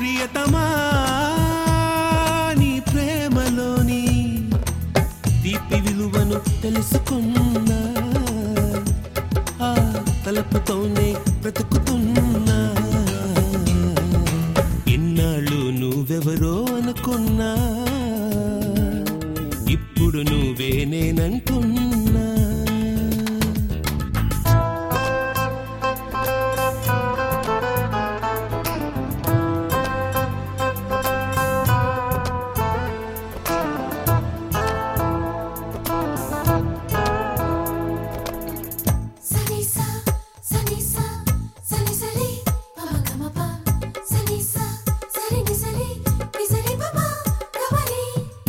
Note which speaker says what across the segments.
Speaker 1: ప్రియతమా నీ ప్రేమలోని తీపి విలువను తెలుసుకున్నా ఆ తలపుతోనే బ్రతుకుతున్నా ఇన్నాళ్ళు నువ్వెవరో అనుకున్నా ఇప్పుడు నువ్వే నేనంటున్నా
Speaker 2: సనిసా సనిసా సని సరి పమ గమ ప సనిసా సరి ని సరి ని సరి పమ గమరి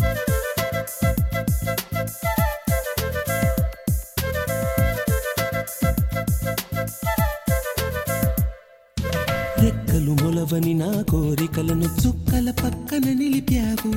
Speaker 1: రెక్కలు మొలవని నా కోరికలను చుక్కల పక్కన నిలిపావు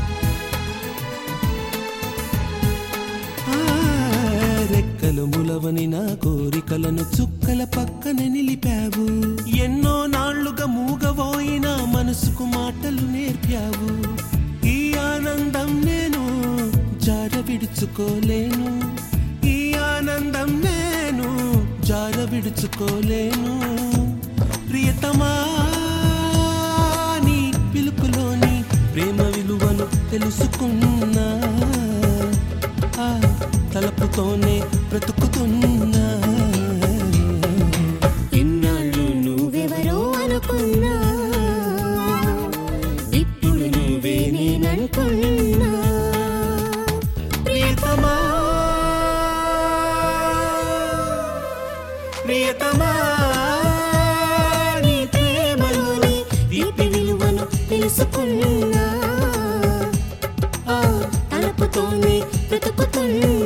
Speaker 1: ఆ, రెక్కలు ములవని నా కోరికలను చుక్కల పక్కన నిలిపావు ఎన్నో నాళ్లుగా మూగబోయిన మనసుకు మాటలు నేర్పావు ఈ ఆనందం నేను జార విడుచుకోలేను ఈ ఆనందం నేను జార విడుచుకోలేను ప్రియతమా నీ పిలుపులోని ప్రేమ విలువను తెలుసుకున్నా ఆ తలపుతోనే బ్రతుకుతున్నా ఇన్నాళ్ళు
Speaker 2: నువ్వెవరో అనుకున్నా ఇప్పుడు నువ్వే నేనంటున్నా
Speaker 1: ప్రియతమా ప్రియతమా నీ ప్రేమలోని
Speaker 2: తీపి విలువను తెలుసుకున్నా
Speaker 1: ఆ
Speaker 2: తలుపుతోనే బ్రతుకుతున్నా